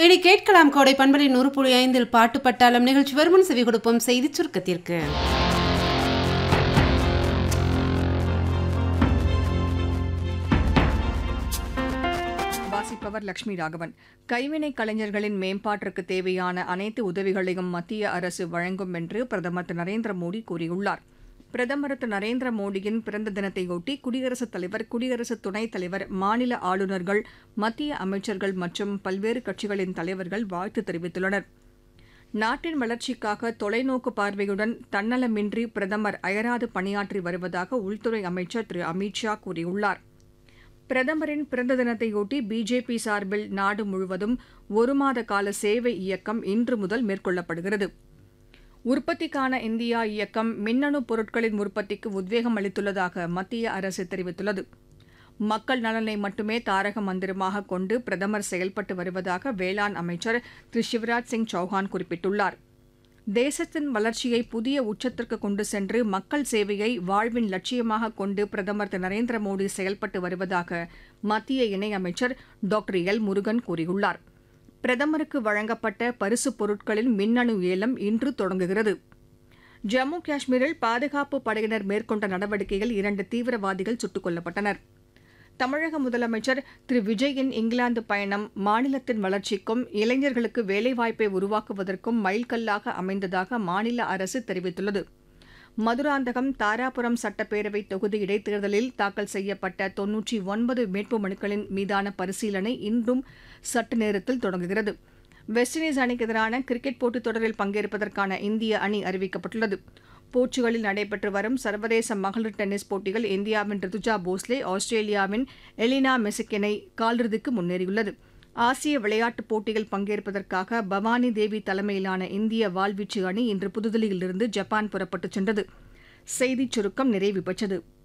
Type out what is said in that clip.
இனி கேட்கலாம் கோடை பண்பலை நூறு புள்ளி ஐந்தில் பாட்டு பட்டாளம் நிகழ்ச்சி வருமுன் செவி கொடுப்போம் செய்தி சுருக்கத்திற்கு வாசிப்பவர் லட்சுமி ராகவன் கைவினை கலைஞர்களின் மேம்பாட்டிற்கு தேவையான அனைத்து உதவிகளையும் மத்திய அரசு வழங்கும் என்று பிரதமர் திரு நரேந்திர மோடி கூறியுள்ளார் பிரதமர் திரு நரேந்திர மோடியின் பிறந்த தினத்தையொட்டி குடியரசுத் தலைவர் குடியரசு துணைத் தலைவர் மாநில ஆளுநர்கள் மத்திய அமைச்சர்கள் மற்றும் பல்வேறு கட்சிகளின் தலைவர்கள் வாழ்த்து தெரிவித்துள்ளனர் நாட்டின் வளர்ச்சிக்காக தொலைநோக்கு பார்வையுடன் தன்னலமின்றி பிரதமர் அயராது பணியாற்றி வருவதாக உள்துறை அமைச்சர் திரு அமித் ஷா கூறியுள்ளார் பிரதமரின் பிறந்த தினத்தையொட்டி பிஜேபி சார்பில் நாடு முழுவதும் ஒரு மாத கால சேவை இயக்கம் இன்று முதல் மேற்கொள்ளப்படுகிறது உற்பத்திக்கான இந்தியா இயக்கம் மின்னணு பொருட்களின் உற்பத்திக்கு உத்வேகம் அளித்துள்ளதாக மத்திய அரசு தெரிவித்துள்ளது மக்கள் நலனை மட்டுமே தாரக மந்திரமாக கொண்டு பிரதமர் செயல்பட்டு வருவதாக வேளாண் அமைச்சர் திரு சிவராஜ் சிங் சௌஹான் குறிப்பிட்டுள்ளார் தேசத்தின் வளர்ச்சியை புதிய உச்சத்திற்கு கொண்டு சென்று மக்கள் சேவையை வாழ்வின் லட்சியமாக கொண்டு பிரதமர் திரு நரேந்திர மோடி செயல்பட்டு வருவதாக மத்திய இணையமைச்சர் டாக்டர் எல் முருகன் கூறியுள்ளார் பிரதமருக்கு வழங்கப்பட்ட பரிசுப் பொருட்களின் மின்னணு ஏலம் இன்று தொடங்குகிறது ஜம்மு காஷ்மீரில் பாதுகாப்பு படையினர் மேற்கொண்ட நடவடிக்கையில் இரண்டு தீவிரவாதிகள் சுட்டுக் கொல்லப்பட்டனர் தமிழக முதலமைச்சர் திரு விஜயின் இங்கிலாந்து பயணம் மாநிலத்தின் வளர்ச்சிக்கும் இளைஞர்களுக்கு வேலைவாய்ப்பை உருவாக்குவதற்கும் மைல்கல்லாக அமைந்ததாக மாநில அரசு தெரிவித்துள்ளது மதுராந்தகம் தாராபுரம் சட்டப்பேரவை தொகுதி இடைத்தேர்தலில் தாக்கல் செய்யப்பட்ட தொன்னூற்றி ஒன்பது வேட்பு மனுக்களின் மீதான பரிசீலனை இன்றும் சற்று நேரத்தில் தொடங்குகிறது வெஸ்ட் இண்டீஸ் அணிக்கு எதிரான கிரிக்கெட் போட்டித் தொடரில் பங்கேற்பதற்கான இந்திய அணி அறிவிக்கப்பட்டுள்ளது போர்ச்சுகலில் நடைபெற்று வரும் சர்வதேச மகளிர் டென்னிஸ் போட்டியில் இந்தியாவின் ரிதுஜா போஸ்லே ஆஸ்திரேலியாவின் எலினா மெசிக் இணை காலிறுதிக்கு முன்னேறியுள்ளது ஆசிய விளையாட்டுப் போட்டியில் பங்கேற்பதற்காக பவானி தேவி தலைமையிலான இந்திய வாள்வீச்சு அணி இன்று புதுதில்லியிலிருந்து ஜப்பான் புறப்பட்டுச் சென்றது செய்திச் சுருக்கம் நிறைவு பெற்றது